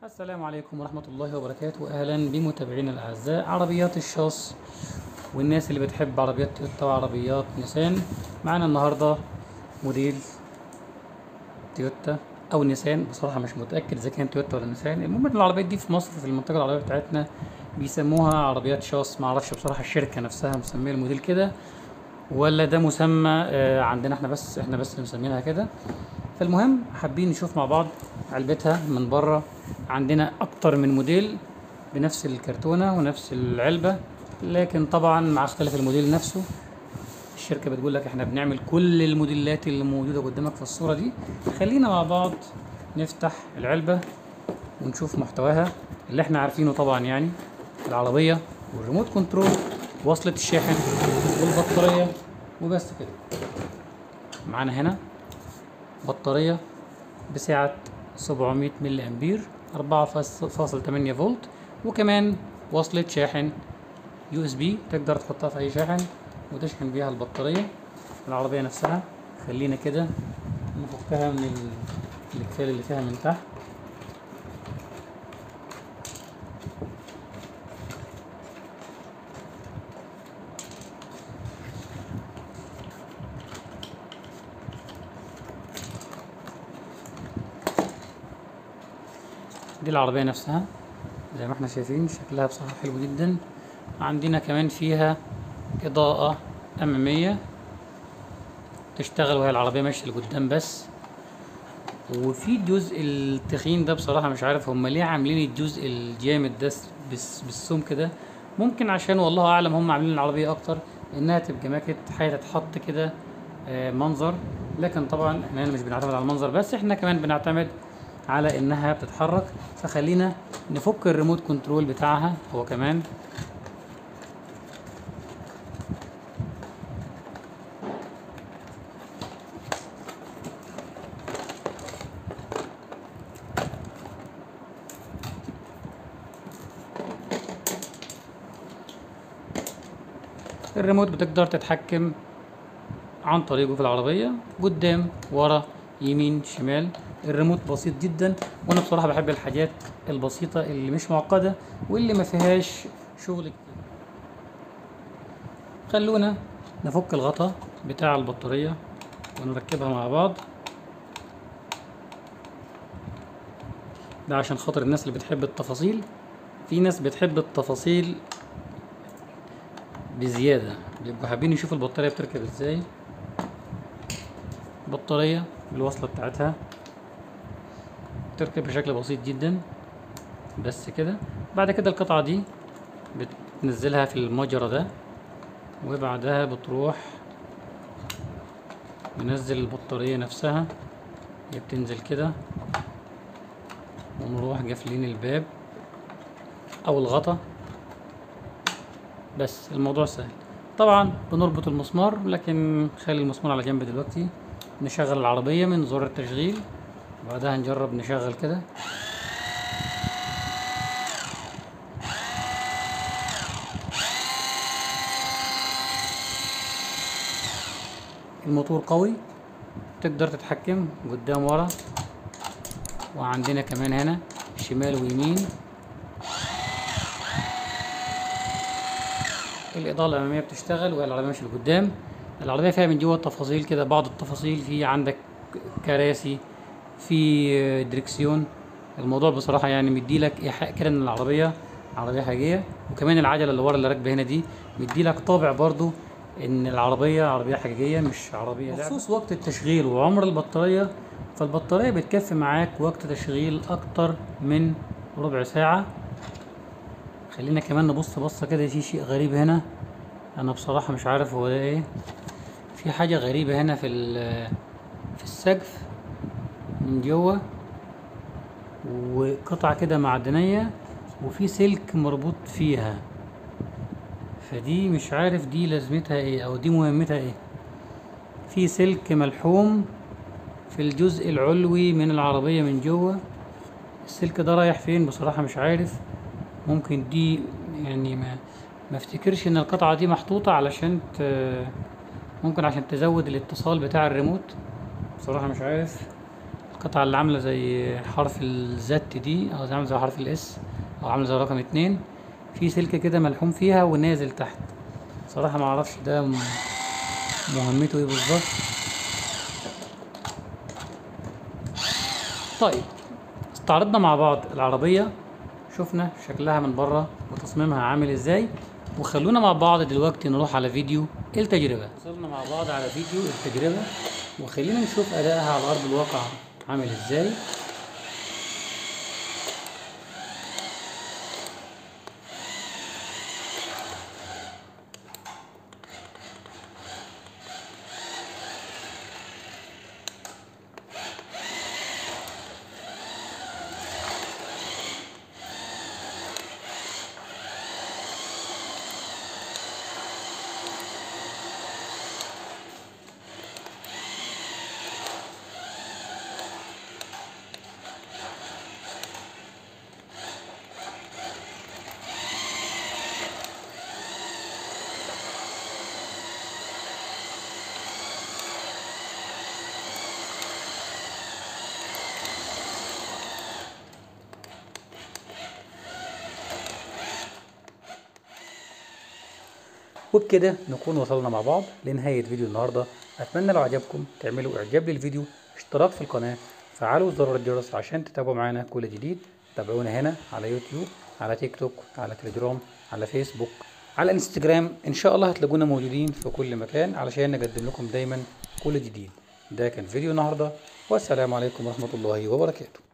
السلام عليكم ورحمة الله وبركاته أهلا بمتابعينا الأعزاء عربيات الشاص والناس اللي بتحب عربيات تويوتا وعربيات نيسان معانا النهاردة موديل تويوتا أو نيسان بصراحة مش متأكد إذا كان تويوتا ولا نيسان المهم إن العربيات دي في مصر في المنطقة العربية بتاعتنا بيسموها عربيات شاص معرفش بصراحة الشركة نفسها مسمية الموديل كده ولا ده مسمى آه، عندنا احنا بس احنا بس اللي مسمينها كده فالمهم حابين نشوف مع بعض علبتها من بره عندنا اكتر من موديل بنفس الكرتونه ونفس العلبه لكن طبعا مع اختلاف الموديل نفسه الشركه بتقول لك احنا بنعمل كل الموديلات اللي موجوده قدامك في الصوره دي خلينا مع بعض نفتح العلبه ونشوف محتواها اللي احنا عارفينه طبعا يعني العربيه والريموت كنترول وصلة الشاحن والبطارية وبس كده معانا هنا بطارية بسعة 700 ملي أمبير 4.8 فولت وكمان وصلة شاحن يو اس بي تقدر تحطها في أي شاحن وتشحن بيها البطارية العربية نفسها خلينا كده نفكها من ال- الإقفال اللي فيها من تحت دي العربية نفسها زي ما احنا شايفين شكلها بصراحة حلو جدا عندنا كمان فيها إضاءة أمامية تشتغل وهي العربية ماشية لقدام بس وفي الجزء التخين ده بصراحة مش عارف هم ليه عاملين الجزء الجامد ده بس بالسمك ده ممكن عشان والله أعلم هم عاملين العربية أكتر إنها تبقى ماكت حاجة تتحط كده آه، منظر لكن طبعا احنا هنا مش بنعتمد على المنظر بس احنا كمان بنعتمد على انها بتتحرك فخلينا نفك الريموت كنترول بتاعها هو كمان الريموت بتقدر تتحكم عن طريقه في العربية قدام ورا يمين شمال الريموت بسيط جدا وانا بصراحة بحب الحاجات البسيطة اللي مش معقدة واللي ما فيهاش شغل كتير خلونا نفك الغطا بتاع البطارية ونركبها مع بعض ده عشان خاطر الناس اللي بتحب التفاصيل في ناس بتحب التفاصيل بزيادة بيبقوا حابين يشوفوا البطارية بتركب ازاي بطارية بالوصلة بتاعتها تركب بشكل بسيط جدا بس كده بعد كده القطعة دي بتنزلها في المجرى ده وبعدها بتروح ننزل البطارية نفسها هي بتنزل كده ونروح قافلين الباب او الغطا بس الموضوع سهل طبعا بنربط المسمار لكن خلي المسمار على جنب دلوقتي نشغل العربية من زر التشغيل وبعدها نجرب نشغل كده الموتور قوي تقدر تتحكم قدام ورا وعندنا كمان هنا شمال ويمين الإضاءة الأمامية بتشتغل وهي العربية ماشية لقدام العربية فيها من جوه التفاصيل كده بعض التفاصيل في عندك كراسي في دريكسيون الموضوع بصراحة يعني مديلك إيحاء كده إن العربية عربية حقيقية وكمان العجلة اللي ورا اللي راكبة هنا دي مديلك طابع برضو إن العربية عربية حقيقية مش عربية لعبة بخصوص وقت التشغيل وعمر البطارية فالبطارية بتكفي معاك وقت تشغيل أكتر من ربع ساعة خلينا كمان نبص بصة كده في شيء غريب هنا انا بصراحة مش عارف هو ده ايه في حاجة غريبة هنا في ال- في السقف من جوه وقطعة كده معدنية وفي سلك مربوط فيها فدي مش عارف دي لازمتها ايه او دي مهمتها ايه في سلك ملحوم في الجزء العلوي من العربية من جوه السلك ده رايح فين بصراحة مش عارف ممكن دي يعني ما ما افتكرش ان القطعة دي محطوطة علشان ت... ممكن عشان تزود الاتصال بتاع الريموت بصراحة مش عارف القطعة اللي عاملة زي حرف الزت دي أو زي عاملة زي حرف الإس أو عاملة زي رقم اتنين في سلك كده ملحوم فيها ونازل تحت صراحة معرفش ده م- مهمته ايه بالظبط طيب استعرضنا مع بعض العربية شفنا شكلها من بره وتصميمها عامل ازاي وخلونا مع بعض دلوقتي نروح على فيديو التجربة وصلنا مع بعض على فيديو التجربة وخلينا نشوف أدائها على أرض الواقع عامل ازاي وبكده نكون وصلنا مع بعض لنهاية فيديو النهاردة أتمنى لو عجبكم تعملوا إعجاب للفيديو اشتراك في القناة فعلوا زر الجرس عشان تتابعوا معانا كل جديد تابعونا هنا على يوتيوب على تيك توك على تليجرام على فيسبوك على انستجرام ان شاء الله هتلاقونا موجودين في كل مكان علشان نقدم لكم دايما كل جديد ده كان فيديو النهارده والسلام عليكم ورحمة الله وبركاته